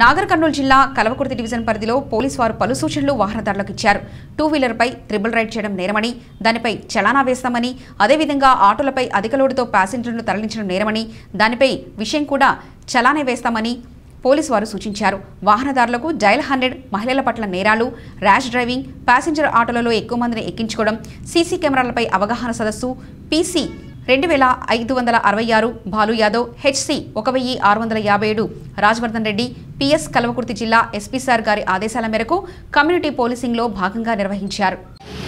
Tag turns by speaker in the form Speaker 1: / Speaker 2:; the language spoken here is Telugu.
Speaker 1: నాగర్ కర్నూలు జిల్లా కలవకుర్తి డివిజన్ పరిధిలో పోలీసు వారు పలు సూచనలు వాహనదారులకు ఇచ్చారు టూ వీలర్పై త్రిబుల్ రైడ్ చేయడం నేరమని దానిపై చలానా వేస్తామని అదేవిధంగా ఆటోలపై అధిక లోడుతో ప్యాసింజర్లను తరలించడం నేరమని దానిపై విషయం కూడా చలానే వేస్తామని పోలీసు వారు సూచించారు వాహనదారులకు డైల్ హండ్రెడ్ మహిళల పట్ల నేరాలు ర్యాష్ డ్రైవింగ్ ప్యాసింజర్ ఆటోలలో ఎక్కువ మందిని ఎక్కించుకోవడం సీసీ కెమెరాలపై అవగాహన సదస్సు పీసీ రెండు వేల ఐదు వందల అరవై ఆరు భాలు యాదవ్ హెచ్సి ఒక వెయ్యి ఆరు వందల యాభై ఏడు రాజవర్ధన్ రెడ్డి పిఎస్ కల్వకుర్తి జిల్లా ఎస్పీ సార్ గారి ఆదేశాల మేరకు కమ్యూనిటీ పోలీసింగ్లో భాగంగా నిర్వహించారు